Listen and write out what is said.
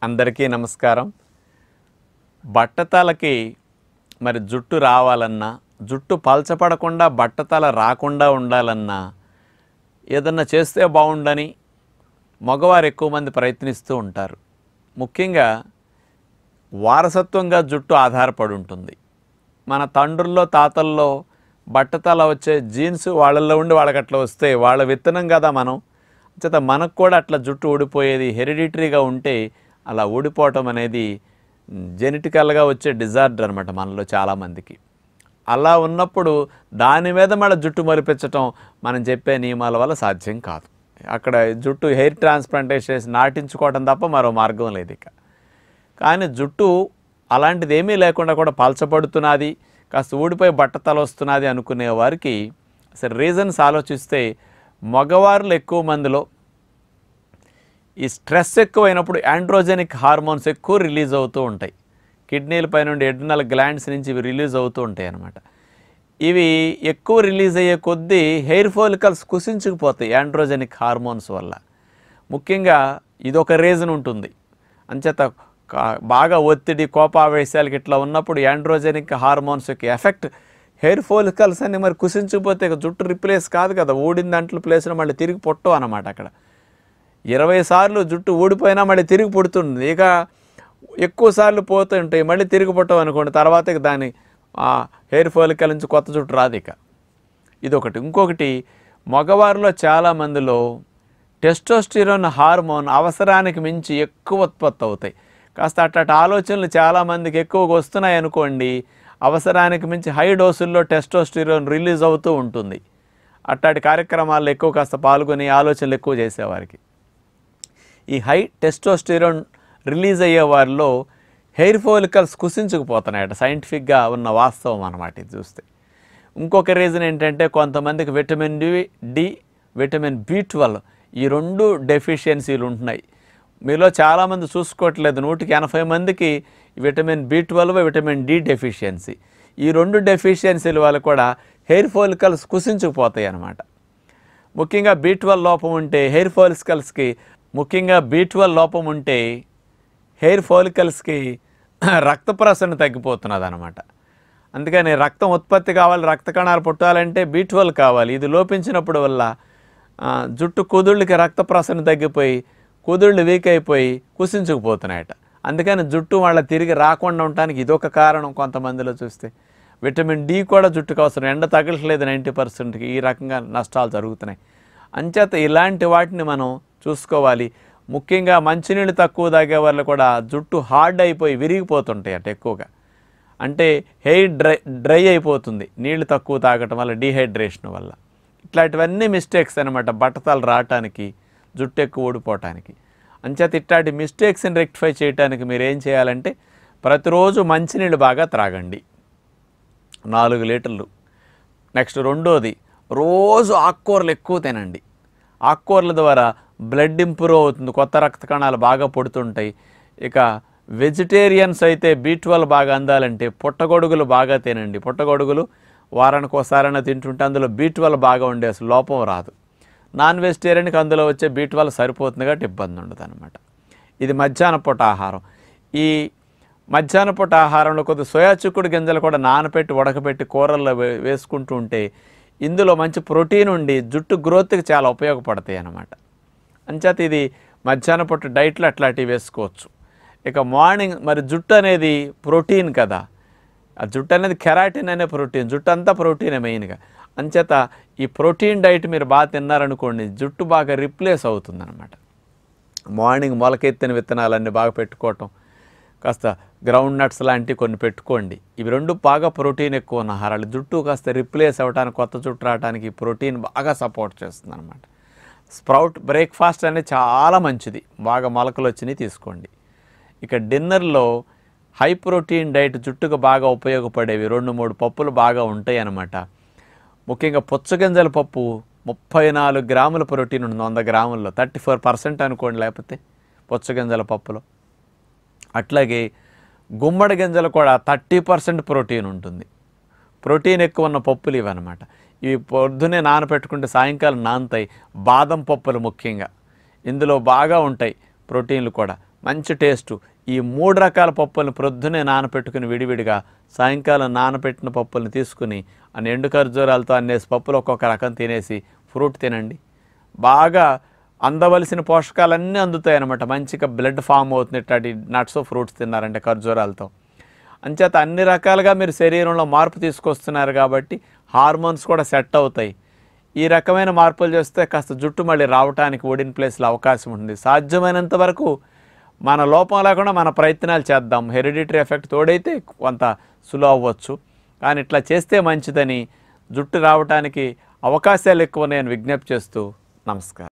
అందరికీ నమస్కారం బట్టతలకి మరి జుట్టు రావాలన్నా జుట్టు పలచపడకుండా బట్టతల రాకుండా ఉండాలన్నా ఏదన్నా చేస్తే బాగుండని మగవారు ఎక్కువ మంది ప్రయత్నిస్తూ ఉంటారు ముఖ్యంగా వారసత్వంగా జుట్టు ఆధారపడి ఉంటుంది మన తండ్రుల్లో తాతల్లో బట్టతల వచ్చే జీన్స్ వాళ్ళల్లో ఉండి వాళ్ళకి అట్లా వస్తే వాళ్ళ విత్తనం కదా మనం చేత మనకు కూడా అట్లా జుట్టు ఊడిపోయేది హెరిడిటరీగా ఉంటే అలా ఊడిపోవటం అనేది జెనెటికల్గా వచ్చే డిజార్డర్ అనమాట మనలో చాలామందికి అలా ఉన్నప్పుడు దాని మీద మళ్ళీ జుట్టు మరిపించటం మనం చెప్పే నియమాల వల్ల సాధ్యం కాదు అక్కడ జుట్టు హెయిర్ ట్రాన్స్ప్లాంటేషన్ చేసి నాటించుకోవడం తప్ప మరో మార్గం లేదు ఇక కానీ జుట్టు అలాంటిది ఏమీ లేకుండా కూడా పలచబడుతున్నది కాస్త ఊడిపోయి బట్టతల వస్తున్నది అనుకునే వారికి అసలు రీజన్స్ ఆలోచిస్తే మగవారులు ఎక్కువ మందిలో ఈ స్ట్రెస్ ఎక్కువైనప్పుడు యాండ్రోజెనిక్ హార్మోన్స్ ఎక్కువ రిలీజ్ అవుతూ ఉంటాయి కిడ్నీల పై నుండి ఎడ్రినల్ గ్లాండ్స్ నుంచి ఇవి రిలీజ్ అవుతూ ఉంటాయి అన్నమాట ఇవి ఎక్కువ రిలీజ్ అయ్యే కొద్దీ హెయిర్ ఫాలికల్స్ కుసించుకుపోతాయి యాండ్రోజెనిక్ హార్మోన్స్ వల్ల ముఖ్యంగా ఇదొక రీజన్ ఉంటుంది అంచేత కా- బాగా ఒత్తిడి కోపావేశాలకి ఇట్లా ఉన్నప్పుడు యాండ్రోజెనిక్ హార్మోన్స్ యొక్క ఎఫెక్ట్ హెయిర్ ఫాలికల్స్ అన్ని మరి కుసించిపోతే ఇక జుట్టు రిప్లేస్ కాదు కదా ఊడిన దాంట్లో ప్లేస్లో మళ్ళీ తిరిగి పొట్టవు అన్నమాట అక్కడ ఇరవై సార్లు జుట్టు ఊడిపోయినా మళ్ళీ తిరిగి పుడుతుంది ఇక ఎక్కువ సార్లు పోతుంటాయి మళ్ళీ తిరిగి పుట్టవు అనుకోండి తర్వాత ఇక దాని ఆ హెయిర్ ఫాలికల్ నుంచి కొత్త జుట్టు రాదు ఇక ఇదొకటి ఇంకొకటి మగవారిలో చాలామందిలో టెస్టోస్టిరోన్ హార్మోన్ అవసరానికి మించి ఎక్కువ ఉత్పత్తి అవుతాయి కాస్త అట్టటి ఆలోచనలు చాలామందికి ఎక్కువగా వస్తున్నాయి అనుకోండి అవసరానికి మించి హై డోసుల్లో టెస్టోస్టిరోన్ రిలీజ్ అవుతూ ఉంటుంది అట్లాంటి కార్యక్రమాల్లో ఎక్కువ కాస్త పాల్గొని ఆలోచనలు ఎక్కువ చేసేవారికి ఈ హై టెస్టోస్టిరోన్ రిలీజ్ అయ్యే వారిలో హెయిర్ ఫాలికల్స్ కుసించుకుపోతున్నాయట సైంటిఫిక్గా ఉన్న వాస్తవం అన్నమాట ఇది చూస్తే ఇంకొక రీజన్ ఏంటంటే కొంతమందికి vitamin D D vitamin B twelve ఈ రెండు డెఫిషియన్సీలు ఉంటున్నాయి మీలో చాలామంది చూసుకోవట్లేదు నూటికి ఎనభై మందికి vitamin B twelve vitamin D deficiency ఈ రెండు డెఫిషియన్సీల వల్ల కూడా హెయిర్ ఫాలికల్స్ కుసించుకుపోతాయి అన్నమాట ముఖ్యంగా బీ ట్వెల్వ్ లోపం ఉంటే హెయిర్ ఫాలికల్స్కి ముఖ్యంగా బీ ట్వెల్వ్ లోపం ఉంటే హెయిర్ ఫాలికల్స్కి రక్త ప్రసరణ తగ్గిపోతున్నది అనమాట అందుకని రక్తం ఉత్పత్తి కావాలి రక్త కణాలు పుట్టాలంటే బీ ట్వెల్వ్ కావాలి ఇది లోపించినప్పుడు వల్ల ఆ, జుట్టు కుదుళ్ళకి రక్త ప్రసరణ తగ్గిపోయి కుదుళ్ళు వీక్ అయిపోయి కుసించుకుపోతున్నాయట అందుకని జుట్టు వాళ్ళ తిరిగి రాకుండా ఉండటానికి ఇదొక కారణం కొంతమందిలో చూస్తే విటమిన్ డి కూడా జుట్టుకు అవసరం ఎండ తగలట్లేదు నైంటీ పర్సెంట్కి ఈ రకంగా నష్టాలు జరుగుతున్నాయి అంచేత ఇలాంటి వాటిని మనం చూసుకోవాలి ముఖ్యంగా మంచినీళ్ళు తక్కువ తాగే వాళ్ళు కూడా జుట్టు హార్డ్ అయిపోయి విరిగిపోతుంటాయి అట ఎక్కువగా అంటే హెయిర్ డ్రై డ్రై అయిపోతుంది నీళ్లు తక్కువ తాగటం వల్ల డీహైడ్రేషన్ వల్ల ఇట్లాంటివన్నీ మిస్టేక్స్ అనమాట బట్టతలు రావటానికి జుట్టు ఎక్కువ ఊడిపోవటానికి అంచేత ఇట్లాంటి మిస్టేక్స్ని రెక్టిఫై చేయడానికి మీరు ఏం చేయాలంటే ప్రతిరోజు మంచినీళ్ళు బాగా త్రాగండి నాలుగు లీటర్లు నెక్స్ట్ రెండోది రోజు ఆకుకూరలు ఎక్కువ తినండి ఆకుకూరల ద్వారా బ్లడ్ ఇంప్రూవ్ అవుతుంది కొత్త రక్త కణాలు బాగా పుడుతుంటాయి ఇక వెజిటేరియన్స్ అయితే బీ ట్వెల్వ్ బాగా అందాలంటే పుట్టగొడుగులు బాగా తినండి పుట్టగొడుగులు వారానికి ఒకసారైనా తింటుంటే అందులో బీ ట్వెల్వ్ బాగా ఉండే అసలు లోపం రాదు నాన్ వెజిటేరియన్కి అందులో వచ్చే బీ ట్వెల్వ్ సరిపోతుంది కాబట్టి ఇబ్బంది ఉండదు అనమాట ఇది మధ్యాహ్న పూట ఆహారం ఈ మధ్యాహ్న పూట ఆహారంలో కొద్ది సోయా చిక్కుడు గింజలు కూడా నానబెట్టి ఉడకబెట్టి కూరల్లో వే- వేసుకుంటూ ఉంటే ఇందులో మంచి ప్రోటీన్ ఉండి జుట్టు గ్రోత్కి చాలా ఉపయోగపడతాయి అన్నమాట అంచేత ఇది మధ్యాహ్న పూట డైట్లో అట్లాంటివి వేసుకోవచ్చు ఇక మార్నింగ్ మరి జుట్టు అనేది ప్రోటీన్ కదా ఆ జుట్టు అనేది కెరాటిన్ అనే ప్రోటీన్ జుట్టు అంతా ప్రోటీనే మెయిన్గా అంచేత ఈ ప్రోటీన్ డైట్ మీరు బాగా తిన్నారనుకోండి జుట్టు బాగా రిప్లేస్ అవుతుందన్నమాట మార్నింగ్ మొలకెత్తిన విత్తనాలన్నీ బాగా పెట్టుకోవటం కాస్త గ్రౌండ్ నట్స్ లాంటివి కొన్ని పెట్టుకోండి ఇవి రెండు బాగా ప్రోటీన్ ఎక్కువ ఉన్న ఆహారాలు జుట్టు కాస్త రిప్లేస్ అవ్వడానికి కొత్త జుట్టు రావడానికి ఈ ప్రోటీన్ బాగా సపోర్ట్ చేస్తుంది అనమాట స్ప్రౌట్ బ్రేక్ఫాస్ట్ అనేది చాలా మంచిది బాగా మొలకలు వచ్చినాయి తీసుకోండి ఇక డిన్నర్లో హై ప్రోటీన్ డైట్ జుట్టుకు బాగా ఉపయోగపడేవి రెండు మూడు పప్పులు బాగా ఉంటాయి అన్నమాట ముఖ్యంగా పుచ్చగింజల పప్పు ముప్పై నాలుగు గ్రాముల ప్రోటీన్ ఉంటుంది వంద గ్రాముల్లో థర్టీ ఫోర్ పర్సెంట్ అనుకోండి లేకపోతే పుచ్చగింజల పప్పులో అట్లాగే గుమ్మడి గింజలు కూడా థర్టీ పర్సెంట్ ప్రోటీన్ ఉంటుంది ప్రోటీన్ ఎక్కువ ఉన్న పప్పులు ఇవన్నమాట ఇవి పొద్దునే నానపెట్టుకుంటే సాయంకాలం నానుతాయి బాదం పప్పులు ముఖ్యంగా ఇందులో బాగా ఉంటాయి ప్రోటీన్లు కూడా మంచి టేస్ట్ ఈ మూడు రకాల పప్పులను ప్రొద్దునే నానపెట్టుకుని విడివిడిగా సాయంకాలం నానపెట్టిన పప్పులను తీసుకుని ఆ ఎండు ఖర్జూరాలతో అన్నేసి పప్పులు ఒక్కొక్క రకం తినేసి ఫ్రూట్ తినండి బాగా అందవలసిన పోషకాలన్నీ అందుతాయి అన్నమాట మంచిగా బ్లడ్ ఫామ్ అవుతుంది ఇట్లాంటి నట్స్ ఫ్రూట్స్ తిన్నారంటే ఖర్జూరాలతో అంచేత అన్ని రకాలుగా మీరు శరీరంలో మార్పు తీసుకొస్తున్నారు కాబట్టి హార్మోన్స్ కూడా సెట్ అవుతాయి ఈ రకమైన మార్పులు చేస్తే కాస్త జుట్టు మళ్ళీ రావటానికి ఓడిన్ ప్లేస్లో అవకాశం ఉంటుంది సాధ్యమైనంత వరకు మన లోపం లేకుండా మన ప్రయత్నాలు చేద్దాం హెరిడిటరీ ఎఫెక్ట్ తోడైతే కొంత సులువు అవ్వచ్చు కానీ ఇట్లా చేస్తే మంచిదని జుట్టు రావటానికి అవకాశాలు ఎక్కువ నేను విజ్ఞప్తి చేస్తూ నమస్కారం